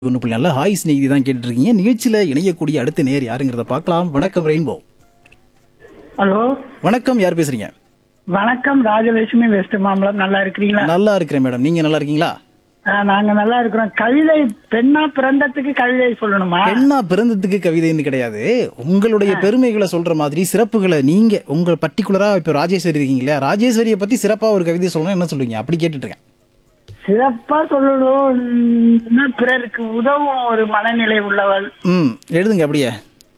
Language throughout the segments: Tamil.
ஒன்று புள்ளி நல்ல ஹாய் ஸ்நேகிதி தான் கேட்டுட்டு இருக்கீங்க நிகழ்ச்சியில் இணையக்கூடிய அடுத்த நேர் யாருங்கிறத பார்க்கலாம் வணக்கம் ரெயின்போ ஹலோ வணக்கம் யார் பேசுறீங்க வணக்கம் ராஜலட்சுமி வெஸ்ட் மாம்பலம் நல்லா இருக்கிறீங்களா நல்லா இருக்கிறேன் மேடம் நீங்க நல்லா இருக்கீங்களா ஆ, நாங்க நல்லா இருக்கிறோம் கவிதை பெண்ணா பிறந்ததுக்கு கவிதை சொல்லணுமா பெண்ணா பிறந்ததுக்கு கவிதைன்னு கிடையாது உங்களுடைய பெருமைகளை சொல்ற மாதிரி சிறப்புகளை நீங்க உங்க பர்டிகுலரா இப்போ ராஜேஸ்வரி இருக்கீங்களா ராஜேஸ்வரியை பத்தி சிறப்பா ஒரு கவிதை சொல்லணும் என்ன சொல்லுவீங்க அப்படி கேட்டுட்டு இருக்கேன் சிறப்பா சொல்லணும்னா பிறருக்கு உதவும் ஒரு மனநிலை உள்ளவள் ம் எழுதுங்க அப்படியே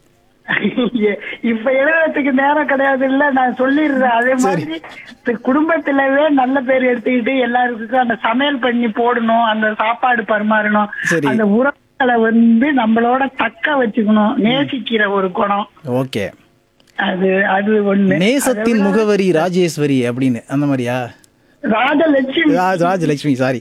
இப்ப எழுதுறதுக்கு நேரம் கிடையாது இல்ல நான் சொல்லிடுறேன் அதே மாதிரி இப்ப குடும்பத்திலவே நல்ல பேர் எடுத்துக்கிட்டு எல்லாருக்கும் அந்த சமையல் பண்ணி போடணும் அந்த சாப்பாடு பரிமாறணும் சரி. அந்த உறவுகளை வந்து நம்மளோட தக்க வச்சுக்கணும் நேசிக்கிற ஒரு குணம் ஓகே அது அது ஒண்ணு நேசத்தின் முகவரி ராஜேஸ்வரி அப்படின்னு அந்த மாதிரியா ராஜலட்சுமி ராஜ் ராஜலட்சுமி சாரி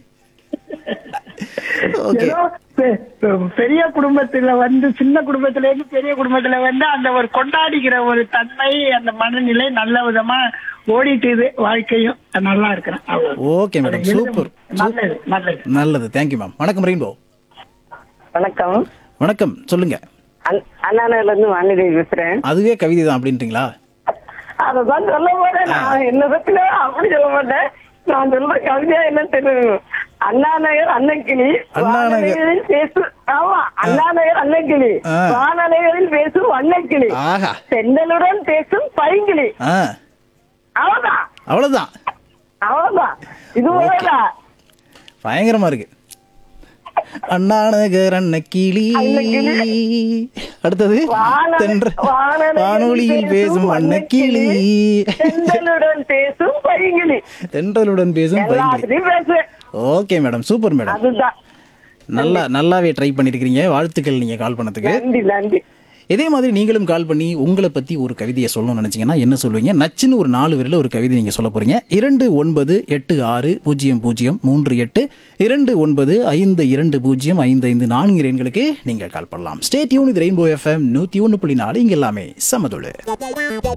ஓகே ஏதோ பெ- பெ- பெரிய குடும்பத்துல வந்து சின்ன குடும்பத்துல இருந்து பெரிய குடும்பத்துல வந்து அந்த ஒரு கொண்டாடிக்கிற ஒரு தன்மை அந்த மனநிலை நல்ல விதமா ஓடிட்டுது வாழ்க்கையும் நல்லா இருக்கிறேன் அவ்வளவு. ஓகே மேடம் சூப்பர் நல்லது நல்லது நல்லது தேங்க்யூ மேம் வணக்கம் ரெயின்போ வணக்கம் வணக்கம் சொல்லுங்க அண்ண- அண்ணாநகர்ல இருந்து வானிலை பேசுறேன் அதுவே கவிதை தான் அப்படின்றீங்களா அததான் சொல்ல போறேன் நான் என்ன பத்தில அப்படி சொல்ல மாட்டேன் நான் சொல்ற கவிதையா என்ன தெரியும் அண்ணாநகர் அன்னக்கிளி அண்ணாநகர். வானலைகளில் பேசு ஆமா அண்ணாநகர் அன்னக்கிளி ஆ. வானலைகளில் பேசும் வண்ணக்கிளி ஆஹா செந்தலுடன் பேசும் பைங்கிளி ஆ அவ்வளவுதான் அவ்வளவுதான் அவ்வளவுதான் இது ஒரேதான் பயங்கரமா இருக்கு அண்ணாநகர் அன்னக்கிளி அன்னக்கிளி. அடுத்தது வானலை- தென்ற வானலைகளில் வானொலியில் பேசும் அன்னக்கிளி செந்தலுடன் பேசும் பைங்கிளி தென்றலுடன் பேசும் பைங்கிளி எல்லாத்துலயும் பேசு ஓகே மேடம் சூப்பர் மேடம் அதுதான் நல்லா நல்லாவே ட்ரை பண்ணிருக்கீங்க வாழ்த்துக்கள் நீங்க கால் பண்ணதுக்கு நன்றி நன்றி இதே மாதிரி நீங்களும் கால் பண்ணி உங்களை பத்தி ஒரு கவிதையை சொல்லணும்னு நினைச்சீங்கன்னா என்ன சொல்லுவீங்க நச்சுன்னு ஒரு நாலு வரையில ஒரு கவிதை நீங்க சொல்ல போறீங்க இரண்டு ஒன்பது எட்டு ஆறு பூஜ்ஜியம் பூஜ்ஜியம் மூன்று எட்டு இரண்டு ஒன்பது ஐந்து இரண்டு பூஜ்ஜியம் ஐந்து ஐந்து நான்கு எண்களுக்கு நீங்க கால் பண்ணலாம் ஸ்டேட் யூன் இது ரெயின்போ எஃப்எம் நூத்தி ஒன்று புள்ளி நாலு இங்க எல்லாமே சமதுளு